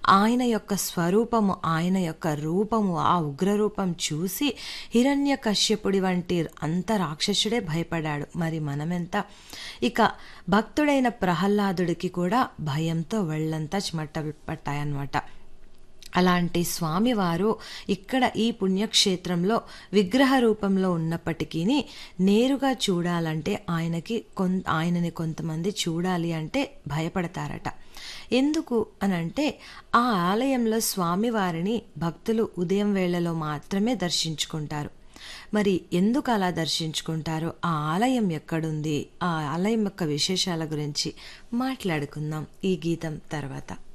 ఆయన యొక్క స్వరూపము ఆయన యొక్క రూపము ఆ ఉగ్రరూపం చూసి హిరణ్య కశ్యపుడి వంటి అంత రాక్షసుడే భయపడాడు మరి మనమెంత ఇక భక్తుడైన ప్రహ్లాదుడికి కూడా భయంతో వెళ్ళంతా చెమట పట్టాయన్నమాట అలాంటి స్వామివారు ఇక్కడ ఈ పుణ్యక్షేత్రంలో విగ్రహ రూపంలో ఉన్నప్పటికీ నేరుగా చూడాలంటే ఆయనకి కొన్ ఆయనని కొంతమంది చూడాలి అంటే భయపడతారట ఎందుకు అనంటే ఆ ఆలయంలో స్వామివారిని భక్తులు ఉదయం వేళలో మాత్రమే దర్శించుకుంటారు మరి ఎందుకు అలా దర్శించుకుంటారో ఆ ఆలయం ఎక్కడుంది ఆ ఆలయం యొక్క విశేషాల గురించి మాట్లాడుకుందాం ఈ గీతం తర్వాత